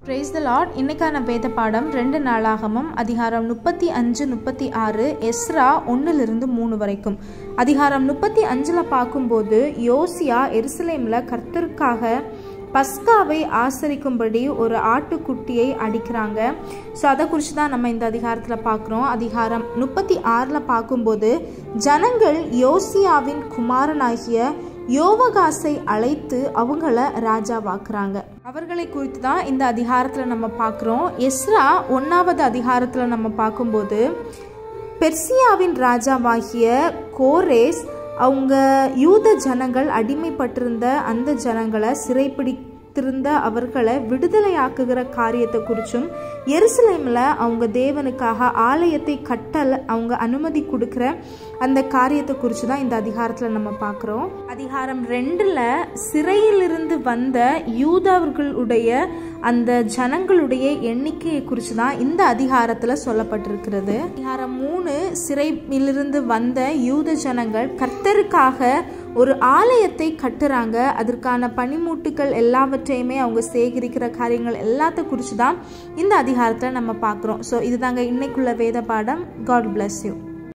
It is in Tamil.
பிரைஸ் த லார்ட் இன்னைக்கான வேத பாடம் ரெண்டு நாளாகமும் அதிகாரம் முப்பத்தி அஞ்சு முப்பத்தி ஆறு எஸ்ரா ஒன்றிலிருந்து மூணு வரைக்கும் அதிகாரம் முப்பத்தி அஞ்சில் பார்க்கும்போது யோசியா எருசலேமில் கர்த்தருக்காக பஸ்காவை ஆசரிக்கும்படி ஒரு ஆட்டுக்குட்டியை அடிக்கிறாங்க ஸோ அதை குறித்து தான் நம்ம இந்த அதிகாரத்தில் பார்க்குறோம் அதிகாரம் முப்பத்தி ஆறில் பார்க்கும்போது ஜனங்கள் யோசியாவின் குமாரனாகிய யோவகாசை அழைத்து அவங்கள ராஜாவாக்குறாங்க அவர்களை குறித்து தான் இந்த அதிகாரத்தில் நம்ம பார்க்குறோம் எஸ்ரா ஒன்றாவது அதிகாரத்தில் நம்ம பார்க்கும்போது பெர்சியாவின் ராஜாவாகிய கோரேஸ் அவங்க யூத ஜனங்கள் அடிமைப்பட்டிருந்த அந்த ஜனங்களை சிறைப்பிடித்திருந்த அவர்களை விடுதலையாக்குகிற காரியத்தை குறித்தும் எருசலேமில் அவங்க தேவனுக்காக ஆலயத்தை கட்டல அவங்க அனுமதி கொடுக்குற அந்த காரியத்தை குறித்து தான் இந்த அதிகாரத்தில் நம்ம பார்க்குறோம் அதிகாரம் ரெண்டில் சிறையிலிருந்து வந்த யூதவர்களுடைய அந்த ஜனங்களுடைய எண்ணிக்கையை குறித்து தான் இந்த அதிகாரத்தில் சொல்லப்பட்டிருக்கிறது அதிகாரம் மூணு சிறையிலிருந்து வந்த யூத ஜனங்கள் கர்த்தருக்காக ஒரு ஆலயத்தை கட்டுறாங்க அதற்கான பனிமூட்டுகள் எல்லாவற்றையுமே அவங்க சேகரிக்கிற காரியங்கள் எல்லாத்த குறித்து தான் இந்த அதிகாரத்தில் நம்ம பார்க்குறோம் ஸோ இதுதாங்க இன்னைக்குள்ள வேத பாடம் காட் பிளஸ் யூ